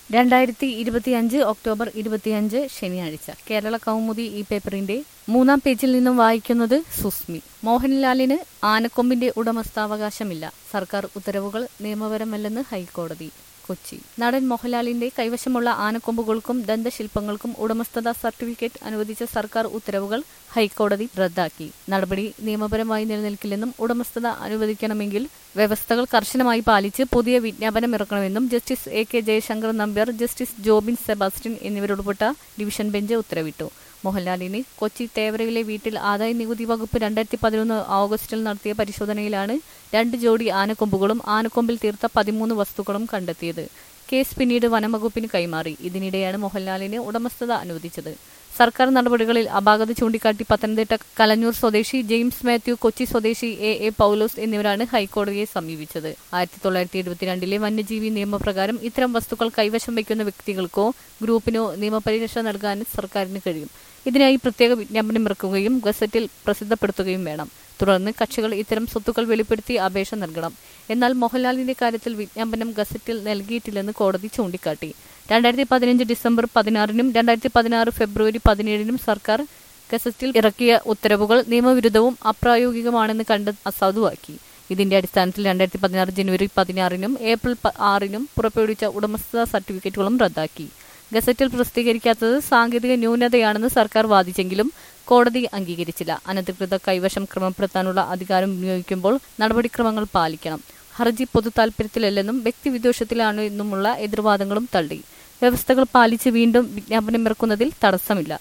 രണ്ടായിരത്തി ഇരുപത്തിയഞ്ച് ഒക്ടോബർ ഇരുപത്തിയഞ്ച് ശനിയാഴ്ച കേരള കൗമുദി ഈ പേപ്പറിന്റെ മൂന്നാം പേജിൽ നിന്നും വായിക്കുന്നത് സുസ്മി മോഹൻലാലിന് ആനക്കൊമ്പിന്റെ ഉടമസ്ഥാവകാശമില്ല സർക്കാർ ഉത്തരവുകൾ നിയമപരമല്ലെന്ന് ഹൈക്കോടതി കൊച്ചി നടൻ മോഹൻലാലിന്റെ കൈവശമുള്ള ആനക്കൊമ്പുകൾക്കും ദന്തശില്പങ്ങൾക്കും ഉടമസ്ഥത സർട്ടിഫിക്കറ്റ് അനുവദിച്ച സർക്കാർ ഉത്തരവുകൾ ഹൈക്കോടതി റദ്ദാക്കി നടപടി നിയമപരമായി നിലനിൽക്കില്ലെന്നും ഉടമസ്ഥത അനുവദിക്കണമെങ്കിൽ വ്യവസ്ഥകൾ കർശനമായി പാലിച്ച് പുതിയ വിജ്ഞാപനം ഇറക്കണമെന്നും justice A K Jayashankar Nambiar justice Jobin Sebastian എന്നിവരുൾപ്പെട്ട ഡിവിഷൻ ബെഞ്ച് ഉത്തരവിട്ടു മോഹൻലാലിന് കൊച്ചി തേവരയിലെ വീട്ടിൽ ആദായ നികുതി വകുപ്പ് രണ്ടായിരത്തി പതിനൊന്ന് ഓഗസ്റ്റിൽ നടത്തിയ പരിശോധനയിലാണ് രണ്ട് ജോഡി ആനക്കൊമ്പുകളും ആനക്കൊമ്പിൽ തീർത്ത പതിമൂന്ന് വസ്തുക്കളും കണ്ടെത്തിയത് കേസ് പിന്നീട് വനംവകുപ്പിന് കൈമാറി ഇതിനിടെയാണ് മോഹൻലാലിന് ഉടമസ്ഥത അനുവദിച്ചത് സർക്കാർ നടപടികളിൽ അപാകത ചൂണ്ടിക്കാട്ടി പത്തനംതിട്ട കലഞ്ഞൂർ സ്വദേശി ജെയിംസ് മാത്യു കൊച്ചി സ്വദേശി എ എ പൌലോസ് എന്നിവരാണ് ഹൈക്കോടതിയെ സമീപിച്ചത് ആയിരത്തി തൊള്ളായിരത്തി എഴുപത്തിരണ്ടിലെ വന്യജീവി നിയമപ്രകാരം ഇത്തരം വസ്തുക്കൾ കൈവശം വയ്ക്കുന്ന വ്യക്തികൾക്കോ ഗ്രൂപ്പിനോ നിയമപരിരക്ഷ നൽകാൻ സർക്കാരിന് കഴിയും ഇതിനായി പ്രത്യേക വിജ്ഞാപനം ഇറക്കുകയും ഗസറ്റിൽ പ്രസിദ്ധപ്പെടുത്തുകയും വേണം തുടർന്ന് കക്ഷികൾ ഇത്തരം സ്വത്തുക്കൾ വെളിപ്പെടുത്തി അപേക്ഷ നൽകണം എന്നാൽ മോഹൻലാലിന്റെ കാര്യത്തിൽ വിജ്ഞാപനം ഗസറ്റിൽ നൽകിയിട്ടില്ലെന്ന് കോടതി ചൂണ്ടിക്കാട്ടി രണ്ടായിരത്തി പതിനഞ്ച് ഡിസംബർ പതിനാറിനും രണ്ടായിരത്തി പതിനാറ് ഫെബ്രുവരി പതിനേഴിനും സർക്കാർ ഗസറ്റിൽ ഇറക്കിയ ഉത്തരവുകൾ നിയമവിരുദ്ധവും അപ്രായോഗികമാണെന്ന് കണ്ട് അസാധുവാക്കി ഇതിന്റെ അടിസ്ഥാനത്തിൽ രണ്ടായിരത്തി പതിനാറ് ജനുവരി പതിനാറിനും ഏപ്രിൽ പ- ആറിനും പുറപ്പെടുവിച്ച ഉടമസ്ഥതാ സർട്ടിഫിക്കറ്റുകളും റദ്ദാക്കി ഗസറ്റിൽ പ്രസിദ്ധീകരിക്കാത്തത് സാങ്കേതിക ന്യൂനതയാണെന്ന് സർക്കാർ വാദിച്ചെങ്കിലും കോടതി അംഗീകരിച്ചില്ല അനധികൃത കൈവശം ക്രമപ്പെടുത്താനുള്ള അധികാരം വിനിയോഗിക്കുമ്പോൾ നടപടിക്രമങ്ങൾ പാലിക്കണം ഹർജി പൊതു താൽപര്യത്തിലല്ലെന്നും വ്യക്തിവിദ്വേഷത്തിലാണ് എന്നുമുള്ള എതിർവാദങ്ങളും തള്ളി വ്യവസ്ഥകൾ പാലിച്ച് വീണ്ടും വിജ്ഞാപനം ഇറക്കുന്നതിൽ തടസ്സമില്ല